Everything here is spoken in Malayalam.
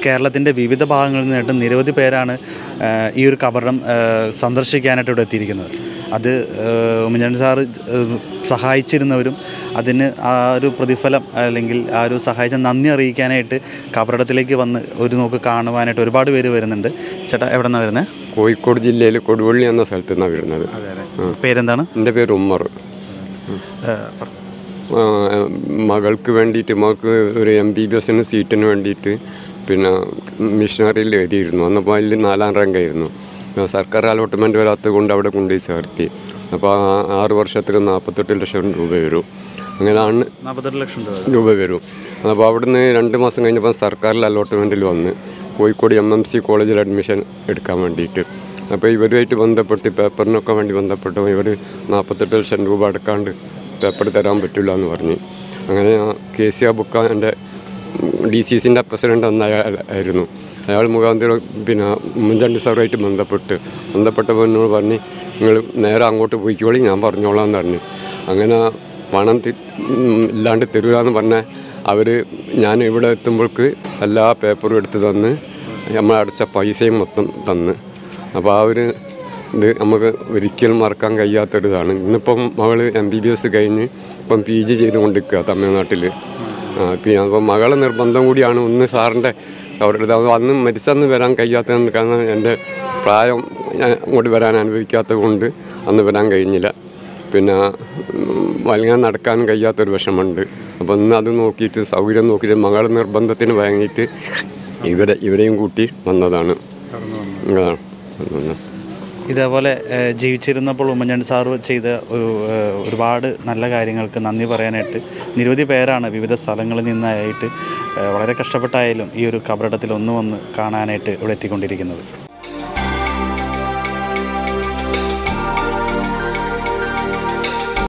കേരളത്തിൻ്റെ വിവിധ ഭാഗങ്ങളിൽ നിന്നായിട്ട് നിരവധി പേരാണ് ആ, ഈ ഒരു കബറിടം ആ, സന്ദർശിക്കാനായിട്ട് ഇവിടെ എത്തിയിരിക്കുന്നത് അത് ആ, ഉമ്മൻചാണ്ടി സാറ് ആ, സഹായിച്ചിരുന്നവരും അതിന് ആ ഒരു പ്രതിഫലം അല്ലെങ്കിൽ ആ ഒരു സഹായിച്ച നന്ദി അറിയിക്കാനായിട്ട് കബറിടത്തിലേക്ക് വന്ന് ഒരു നോക്ക് കാണുവാനായിട്ട് ഒരുപാട് പേര് വരുന്നുണ്ട് ചേട്ടാ എവിടെ നിന്നാണ് വരുന്നത് കോഴിക്കോട് ജില്ലയിൽ കൊടുവള്ളി എന്ന സ്ഥലത്ത് നിന്നാണ് വരുന്നത് പേരെന്താണ് എൻ്റെ പേര് ഉമ്മർ ആ, മകൾക്ക് വേണ്ടിയിട്ട് മകൾക്ക് ഒരു എം ബി ബി എസിന് സീറ്റിന് വേണ്ടിയിട്ട് പിന്നെ മിഷനറിയിൽ എഴുതിയിരുന്നു അന്നപ്പോൾ അതിൽ നാലാം റാങ്കായിരുന്നു പിന്നെ സർക്കാർ അലോട്ട്മെൻറ്റ് വരാത്തത് കൊണ്ട് അവിടെ കൊണ്ടുപോയി ചേർത്തി അപ്പോൾ ആ ആറ് വർഷത്തിൽ നാൽപ്പത്തെട്ട് ലക്ഷം രൂപ വരും അങ്ങനെയാണ് നാൽപ്പത്തെട്ട് ലക്ഷം രൂപ രൂപ വരും അപ്പോൾ അവിടുന്ന് രണ്ട് മാസം കഴിഞ്ഞപ്പോൾ സർക്കാരിൽ അലോട്ട്മെൻറ്റിൽ വന്ന് കോഴിക്കോട് എം എം സി കോളേജിൽ അഡ്മിഷൻ എടുക്കാൻ വേണ്ടിയിട്ട് അപ്പോൾ ഇവരുമായിട്ട് ബന്ധപ്പെട്ട് പേപ്പറിനൊക്കെ വേണ്ടി ബന്ധപ്പെട്ടപ്പോൾ ഇവർ നാൽപ്പത്തെട്ട് ലക്ഷം രൂപ അടക്കാണ്ട് പേപ്പർ തരാൻ പറ്റില്ല എന്ന് പറഞ്ഞ് അങ്ങനെ കെ സി ആ ബുക്ക എൻ്റെ ഡി സി സിൻ്റെ പ്രസിഡൻ്റ് അന്ന് അയാൾ ആയിരുന്നു അയാൾ മുഖാന്തരം പിന്നെ ഉമ്മൻചാണ്ടി സാറുമായിട്ട് ബന്ധപ്പെട്ട് ബന്ധപ്പെട്ടപ്പോൾ എന്നോട് പറഞ്ഞ് നിങ്ങൾ നേരെ അങ്ങോട്ട് പോയിക്കോളി ഞാൻ പറഞ്ഞോളാം എന്ന് പറഞ്ഞു അങ്ങനെ പണം തി- ഉം, ഇല്ലാണ്ട് തരില്ല എന്ന് പറഞ്ഞാൽ അവർ ഞാൻ ഇവിടെ എത്തുമ്പോൾക്ക് എല്ലാ പേപ്പറും എടുത്ത് തന്ന് നമ്മൾ അടച്ച പൈസയും മൊത്തം തന്ന് അപ്പോൾ ആ ഒരു ഇത് നമുക്ക് ഒരിക്കലും മറക്കാൻ കഴിയാത്തൊരിതാണ് ഇന്നിപ്പം മകൾ എം ബി ബി എസ് കഴിഞ്ഞ് ഇപ്പം പി ജി ചെയ്തുകൊണ്ടിരിക്കുക തമിഴ്നാട്ടിൽ പിന്നെ അപ്പം മകളെ നിർബന്ധം കൂടിയാണ് ഒന്ന് സാറിൻ്റെ അവരുടെ ഇത് അന്ന് മരിച്ചന്ന് വരാൻ കഴിയാത്തത് കാരണം എൻ്റെ പ്രായം ഞാൻ അങ്ങോട്ട് വരാൻ അനുഭവിക്കാത്തത് കൊണ്ട് അന്ന് വരാൻ കഴിഞ്ഞില്ല പിന്നെ ഉം, വലങ്ങാൻ നടക്കാൻ കഴിയാത്തൊരു വിഷമമുണ്ട് അപ്പോൾ ഇന്ന് അത് നോക്കിയിട്ട് സൗകര്യം നോക്കിയിട്ട് മകളെ നിർബന്ധത്തിന് വഴങ്ങിയിട്ട് ഇവരെ ഇവരെയും കൂട്ടി വന്നതാണ് അതാണ് വന്നത്. ഇതേപോലെ ഏഹ്, ജീവിച്ചിരുന്നപ്പോൾ ഉമ്മൻചാണ്ടി സാറ് ചെയ്ത ഒരു ഏഹ്, ഒരുപാട് നല്ല കാര്യങ്ങൾക്ക് നന്ദി പറയാനായിട്ട് നിരവധി പേരാണ് വിവിധ സ്ഥലങ്ങളിൽ നിന്നായിട്ട് ഏഹ്, വളരെ കഷ്ടപ്പെട്ടായാലും ഈ ഒരു കബറിടത്തിൽ ഒന്ന് വന്ന് കാണാനായിട്ട് ഇവിടെ എത്തിക്കൊണ്ടിരിക്കുന്നത്